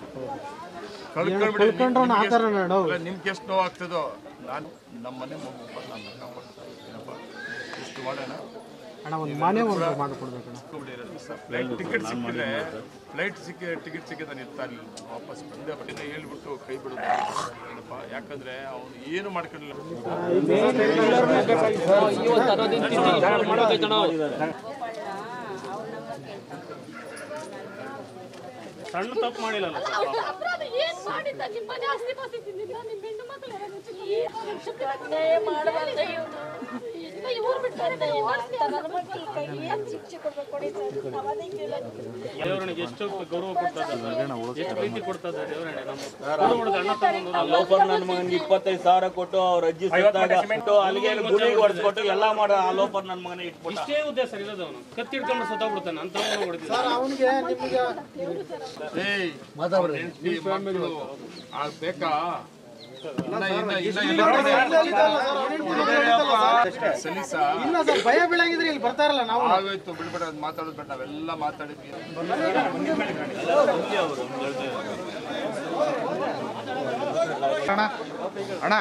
ಕಳ್ಕೊಂಡ್ಬಿಡಿ. ಕಳ್ಕೊಂಡ್ರೆ ನಿಮ್ಗೆ ಆ ಥರ ಎಷ್ಟು- ನೋಡು. ಇಲ್ಲ, ನಿಮ್ಗೆ ಎಷ್ಟು ನೋವು ಆಗ್ತದೋ ನಾನು ನಮ್ಮ ಮನೆ ಮಗು ನನ್ನ ಕಾಪಾಡ್ತೀನಿ ಏನಪ್ಪ ಇಷ್ಟು ಮಾಡೋಣ ಅಣ್ಣ ಒಂದು ಮನೆ ಒಂದು ಮಾಡಿಕೊಡ್ಬೇಕಣ್ಣ ಫ್ಲೈಟ್ ಟಿಕೆಟ್ ಸಿಕ್ಕಿದ್ರೆ ಫ್ಲೈಟ್ ಸಿಕ್ಕಿ ಟಿಕೆಟ್ ಸಿಕ್ಕಿದ್ರೆ ನಾನು ಇರ್ತಾ ಇರಲಿಲ್ಲ ವಾಪಸ್ ಬಂದೆ ಬಟ್ಟಿನ ಹೇಳ್ಬಿಟ್ಟು ಕೈ ಬಿಡೋದು ಏನಪ್ಪ ಯಾಕಂದ್ರೆ ಅವನು ಏನು ಮಾಡ್ಕೊಂಡಿಲ್ಲ ಸಣ್ಣ ತಪ್ಪು ಮಾಡಿಲ್ಲ ಅವ್ರು ಅಪರಾಧ ಏನ್ ಮಾಡಿದ್ದ ನಿಮ್ಮ ಮನೆ ಆಸ್ತಿ ಪಾಸ್ತಿ ತಿಂದಿದ್ದ ನಿಮ್ಮ ಹೆಣ್ಣು ಮಕ್ಕಳು ಯಾರಾದ್ರು ಚಿಕ್ಕ ಅನ್ಯಾಯ ಮಾಡಬಾರ್ದ ಇವ್ರು ಬಿಟ್ಟಾರೆ ನನ್ನ ಮಕ್ಕಳ ಕೈಗೆ ಏನ್ ಶಿಕ್ಷೆ ಕೊಡ್ಬೇಕು ಕೊಡಿ ಸರ್ ಅವನೇ ಕೇಳೋದು ದೇವರನಿಗೆ ಎಷ್ಟು ಗೌರವ ಕೊಡ್ತಾ ಇದ್ದಾರೆ ಎಷ್ಟು ಪ್ರೀತಿ ಕೊಡ್ತಾ ಇದ್ದಾರೆ ದೇವರಣ್ಣ ನಮ್ಮ ಹುಡುಗ ಅಣ್ಣ ತಗೊಂಡು ಆ ಲೋಫರ್ ನನ್ನ ಮಗನಿಗೆ ಇಪ್ಪತ್ತೈದು ಸಾವಿರ ಕೊಟ್ಟು ಅವ್ರ ಅಜ್ಜಿ ಸತ್ತಾಗ ಕೊಟ್ಟು ಅಲ್ಲಿಗೆ ಗುಡಿಗೆ ಹೊಡೆಸ್ಕೊಟ್ಟು ಎಲ್ಲ ಮಾಡ ಆ ಲೋಫರ್ ನನ್ನ ಮಗನಿಗೆ ಇಟ್ಬಿಟ್ಟ ಇಷ್ಟೇ ಉದ್ದೇಶ ಇರೋದು ಅವನು ಕತ್ತಿಡ್ಕೊಂಡು ಸತ್ತೋಗ್ಬಿಡ್ತಾನೆ ಅಂತ ಹೊಡೆದಿಲ್ಲ ಅವನಿಗೆ ನಿಮಗೆ ಏಯ್ ಹೆಂಡ್ತಿ, ಮಕ್ಕಳು ಆಗ್ಬೇಕಾ ಇನ್ನ ಇನ್ನ ಇನ್ನ ಎಲ್ಲ ಸಲೀಸಾ ಇಲ್ಲ ಸರ್ ಭಯ ಬೀಳಂಗಿದ್ರೆ ಇಲ್ಲಿ ಬರ್ತಾ ಇರಲ್ಲ ನಾವು ಆಗೋಯ್ತು ಬಿಡ್ಬೇಡ ಅದು ಮಾತಾಡೋದು ಬೇಡ ನಾವೆಲ್ಲ ಮಾತಾಡಿದ್ವಿ ಅಣ್ಣ ಅಣ್ಣ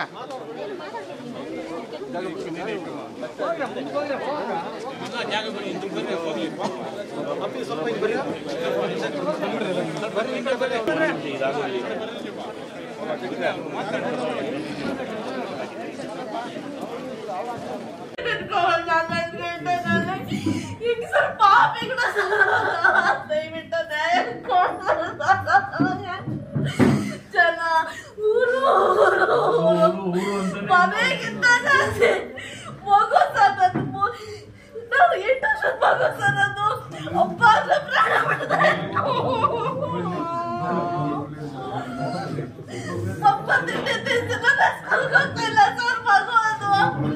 ಈಗ ಸರ್ ಪಾಪಿಗಳ ದಯವಿಟ್ಟು ನ್ಯಾಯ ಜನ ಊರು ಮನೆಗಿಂತ ಜಾಸ್ತಿ ಮಗು ಸನ್ನದು ನಾವು ಎಂಟು ವರ್ಷದ ಮಗು ಸನ್ನದು ಒಬ್ಬ ಪ್ರಾಣ ಅಪ್ಪ ತಿಂಡಿ ತಿಂದು ನನ್ನ ಸ್ಕೂಲ್ಗೆ ಹೋಗ್ತಿಲ್ಲ ಸರ್ ಮಗು ಅದು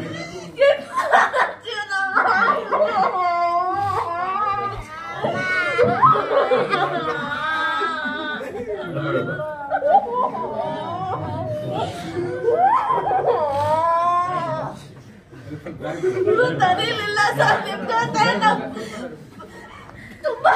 ತರೀಲಿಲ್ಲ ಸರ್ ನಿಮ್ಗೆ ತುಂಬಾ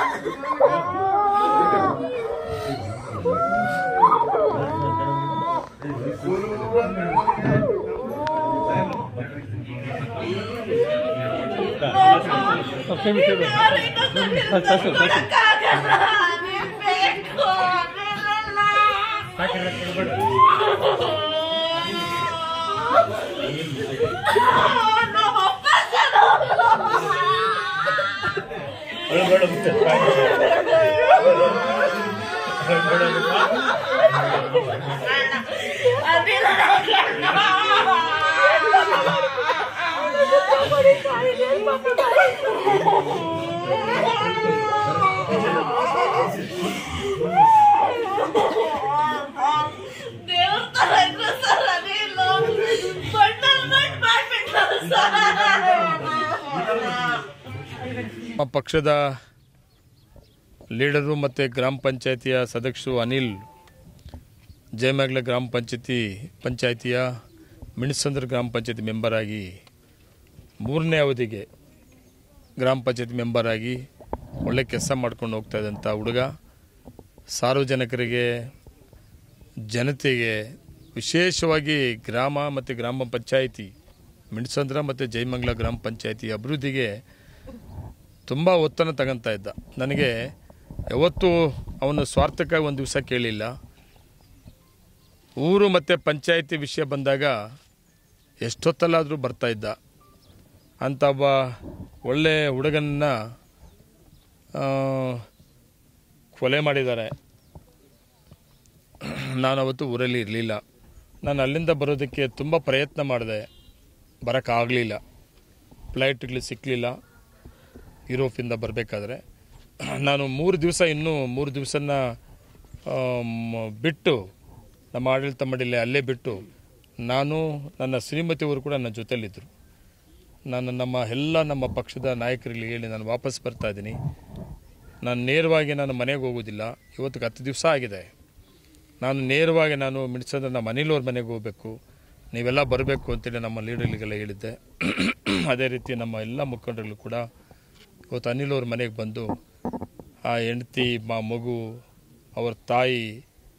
ದೇವ್ರ ತರ ಇದ್ರು ಸರ್ ಅದೇನು ಬಣ್ಣಲ್ ಮಣ್ಣ್ ಮಾಡ್ಬಿಟ್ರು ಸರ್ ನಮ್ಮ ಪಕ್ಷದ ಲೀಡರು ಮತ್ತು ಗ್ರಾಮ ಪಂಚಾಯತಿಯ ಸದಸ್ಯರು ಅನಿಲ್ ಜಯಮಂಗಲ ಗ್ರಾಮ ಪಂಚಾಯತಿ ಪಂಚಾಯತಿಯ ಮಿಣಸಂದ್ರ ಗ್ರಾಮ ಪಂಚಾಯತಿ ಮೆಂಬರ್ ಆಗಿ ಮೂರನೇ ಅವಧಿಗೆ ಗ್ರಾಮ ಪಂಚಾಯತಿ ಮೆಂಬರ್ ಆಗಿ ಒಳ್ಳೆ ಕೆಲಸ ಮಾಡ್ಕೊಂಡು ಹೋಗ್ತಾ ಇದ್ದಂಥ ಹುಡುಗ ಸಾರ್ವಜನಿಕರಿಗೆ ಜನತೆಗೆ ವಿಶೇಷವಾಗಿ ಗ್ರಾಮ ಮತ್ತು ಗ್ರಾಮ ಪಂಚಾಯಿತಿ ಮಿಣಸಂದ್ರ ಮತ್ತು ಜಯಮಂಗಲ ಗ್ರಾಮ ಪಂಚಾಯತಿ ಅಭಿವೃದ್ಧಿಗೆ ತುಂಬ ಒತ್ತನ್ನು ತಗೊಂತ ಇದ್ದ ನನಗೆ ಯಾವತ್ತೂ ಅವನು ಸ್ವಾರ್ಥಕ್ಕಾಗಿ ಒಂದು ದಿವಸ ಕೇಳಿಲ್ಲ ಊರು ಮತ್ತು ಪಂಚಾಯತಿ ವಿಷಯ ಬಂದಾಗ ಎಷ್ಟೊತ್ತಲ್ಲಾದರೂ ಬರ್ತಾ ಇದ್ದ ಅಂಥ ಒಬ್ಬ ಒಳ್ಳೆ ಹುಡುಗನನ್ನ ಆ, ಕೊಲೆ ಮಾಡಿದ್ದಾರೆ ನಾನು ಅವತ್ತು ಊರಲ್ಲಿ ಇರಲಿಲ್ಲ ನಾನು ಅಲ್ಲಿಂದ ಬರೋದಕ್ಕೆ ತುಂಬ ಪ್ರಯತ್ನ ಮಾಡಿದೆ ಬರೋಕ್ಕಾಗಲಿಲ್ಲ ಫ್ಲೈಟ್ಗಳು ಸಿಕ್ಕಲಿಲ್ಲ ಯುರೋಪಿಂದ ಬರಬೇಕಾದ್ರೆ ನಾನು ಮೂರು ದಿವಸ ಇನ್ನೂ ಮೂರು ದಿವಸನ ಬಿಟ್ಟು ನಮ್ಮ ಆಡಳಿತ ಮಂಡಳಿ ಅಲ್ಲೇ ಬಿಟ್ಟು ನಾನು ನನ್ನ ಶ್ರೀಮತಿಯವರು ಕೂಡ ನನ್ನ ಜೊತೆಲಿದ್ದರು ನಾನು ನಮ್ಮ ಎಲ್ಲ ನಮ್ಮ ಪಕ್ಷದ ನಾಯಕರಿಗೆ ಹೇಳಿ ನಾನು ವಾಪಸ್ ಬರ್ತಾ ಇದ್ದೀನಿ ನಾನು ನೇರವಾಗಿ ನಾನು ಮನೆಗೆ ಹೋಗೋದಿಲ್ಲ ಇವತ್ತಿಗೆ ಹತ್ತು ದಿವಸ ಆಗಿದೆ ನಾನು ನೇರವಾಗಿ ನಾನು ಮಿಡ್ಸಂದ್ರೆ ನಮ್ಮ ಅನಿಲ್ ಮನೆಗೆ ಹೋಗಬೇಕು ನೀವೆಲ್ಲ ಬರಬೇಕು ಅಂತೇಳಿ ನಮ್ಮ ಲೀಡರ್ಗಳಿಗೆಲ್ಲ ಹೇಳಿದ್ದೆ ಅದೇ ರೀತಿ ನಮ್ಮ ಎಲ್ಲ ಮುಖಂಡರುಗಳು ಕೂಡ ಇವತ್ತು ಅನಿಲ್ ಅವ್ರ ಮನೆಗೆ ಬಂದು ಆ ಹೆಂಡತಿ ಮಾ ಮಗು ಅವ್ರ ತಾಯಿ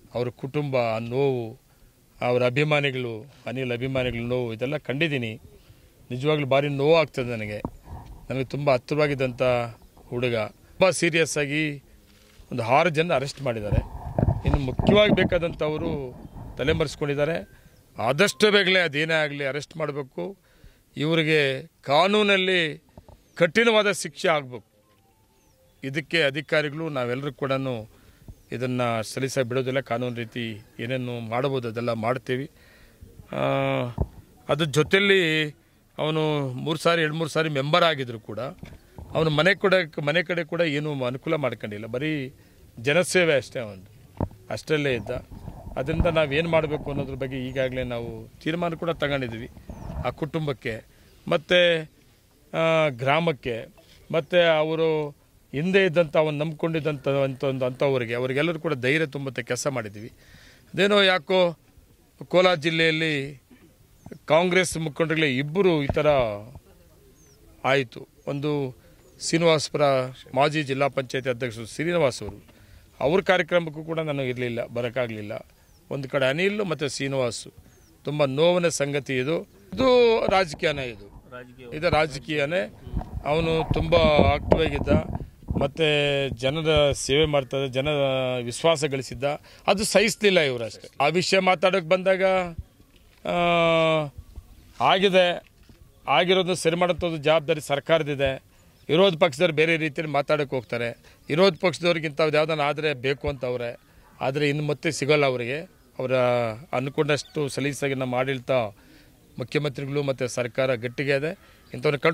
ಅವ್ರ ಕುಟುಂಬ ಆ ನೋವು ಅವರ ಅಭಿಮಾನಿಗಳು ಅನಿಲ್ ಅಭಿಮಾನಿಗಳ ನೋವು ಇದೆಲ್ಲ ಕಂಡಿದ್ದೀನಿ ನಿಜವಾಗ್ಲೂ ಭಾರಿ ನೋವು ಆಗ್ತದೆ ನನಗೆ ನನಗೆ ತುಂಬ ಹತ್ತಿರವಾಗಿದ್ದಂಥ ಹುಡುಗ ತುಂಬ ಸೀರಿಯಸ್ ಆಗಿ ಒಂದು ಆರು ಜನ ಅರೆಸ್ಟ್ ಮಾಡಿದ್ದಾರೆ ಇನ್ನು ಮುಖ್ಯವಾಗಿ ಬೇಕಾದಂಥವರು ತಲೆಮರೆಸ್ಕೊಂಡಿದ್ದಾರೆ ಆದಷ್ಟು ಬೇಗನೆ ಅದೇನೇ ಆಗಲಿ ಅರೆಸ್ಟ್ ಮಾಡಬೇಕು ಇವರಿಗೆ ಕಾನೂನಲ್ಲಿ ಕಠಿಣವಾದ ಶಿಕ್ಷೆ ಆಗಬೇಕು ಇದಕ್ಕೆ ಅಧಿಕಾರಿಗಳು ನಾವೆಲ್ಲರೂ ಕೂಡ ಇದನ್ನು ಸಲೀಸಾಗಿ ಬಿಡೋದಿಲ್ಲ ಕಾನೂನು ರೀತಿ ಏನೇನು ಮಾಡ್ಬೋದು ಅದೆಲ್ಲ ಮಾಡ್ತೀವಿ ಆ, ಅದ್ರ ಜೊತೆಯಲ್ಲಿ ಅವನು ಮೂರು ಸಾರಿ ಎರಡು ಮೂರು ಸಾರಿ ಮೆಂಬರ್ ಆಗಿದ್ರು ಕೂಡ ಅವನು ಮನೆ ಕೂಡ ಮನೆ ಕಡೆ ಕೂಡ ಏನೂ ಅನುಕೂಲ ಮಾಡ್ಕೊಂಡಿಲ್ಲ ಬರೀ ಜನಸೇವೆ ಅಷ್ಟೇ ಅವನು ಅಷ್ಟರಲ್ಲೇ ಇದ್ದ ಅದರಿಂದ ನಾವೇನು ಮಾಡಬೇಕು ಅನ್ನೋದ್ರ ಬಗ್ಗೆ ಈಗಾಗಲೇ ನಾವು ತೀರ್ಮಾನ ಕೂಡ ತಗೊಂಡಿದ್ವಿ ಆ ಕುಟುಂಬಕ್ಕೆ ಮತ್ತು ಗ್ರಾಮಕ್ಕೆ ಮತ್ತು ಅವರು ಹಿಂದೆ ಇದ್ದಂಥ ಅವನು ನಂಬ್ಕೊಂಡಿದ್ದಂಥ ಅಂತ ಒಂದು ಅಂಥವ್ರಿಗೆ ಅವರಿಗೆಲ್ಲರೂ ಕೂಡ ಧೈರ್ಯ ತುಂಬತ್ತೆ ಕೆಲಸ ಮಾಡಿದ್ವಿ ಅದೇನೋ ಯಾಕೋ ಕೋಲಾರ ಜಿಲ್ಲೆಯಲ್ಲಿ ಕಾಂಗ್ರೆಸ್ ಮುಖಂಡರುಗಳೇ ಇಬ್ಬರು ಈ ಥರ ಆಯಿತು ಒಂದು ಶ್ರೀನಿವಾಸಪುರ ಮಾಜಿ ಜಿಲ್ಲಾ ಪಂಚಾಯತಿ ಅಧ್ಯಕ್ಷರು ಶ್ರೀನಿವಾಸ್ ಅವರು ಅವ್ರ ಕಾರ್ಯಕ್ರಮಕ್ಕೂ ಕೂಡ ನಾನು ಇರಲಿಲ್ಲ ಬರೋಕ್ಕಾಗಲಿಲ್ಲ ಒಂದು ಕಡೆ ಅನಿಲ್ ಮತ್ತು ಶ್ರೀನಿವಾಸು ತುಂಬ ನೋವಿನ ಸಂಗತಿ ಇದು ಇದು ರಾಜಕೀಯನೇ ಇದು ಇದು ರಾಜಕೀಯನೇ ಅವನು ತುಂಬ ಆಕ್ಟಿವ್ ಆಗಿದ್ದ ಮತ್ತು ಜನರ ಸೇವೆ ಮಾಡ್ತದೆ ಜನ ವಿಶ್ವಾಸ ಗಳಿಸಿದ್ದ ಅದು ಸಹಿಸ್ಲಿಲ್ಲ ಇವರಷ್ಟೇ ಆ ವಿಷಯ ಮಾತಾಡೋಕೆ ಬಂದಾಗ ಆ, ಆಗಿದೆ ಆಗಿರೋದು ಸರಿ ಮಾಡೋಂಥದ್ದು ಜವಾಬ್ದಾರಿ ಸರ್ಕಾರದಿದೆ ವಿರೋಧ ಪಕ್ಷದವ್ರು ಬೇರೆ ರೀತಿಯಲ್ಲಿ ಮಾತಾಡೋಕೆ ಹೋಗ್ತಾರೆ ವಿರೋಧ ಪಕ್ಷದವ್ರಿಗಿಂತ ಯಾವುದನ್ನ ಆದರೆ ಬೇಕು ಅಂತ ಅವ್ರೆ ಆದರೆ ಇನ್ನು ಮತ್ತೆ ಸಿಗೋಲ್ಲ ಅವರಿಗೆ ಅವರ ಅಂದ್ಕೊಂಡಷ್ಟು ಸಲೀಸಾಗಿ ನಮ್ಮ ಆಡಳಿತ ಮುಖ್ಯಮಂತ್ರಿಗಳು ಮತ್ತು ಸರ್ಕಾರ ಗಟ್ಟಿಗೆ ಇದೆ ಇಂಥವ್ರನ್ನ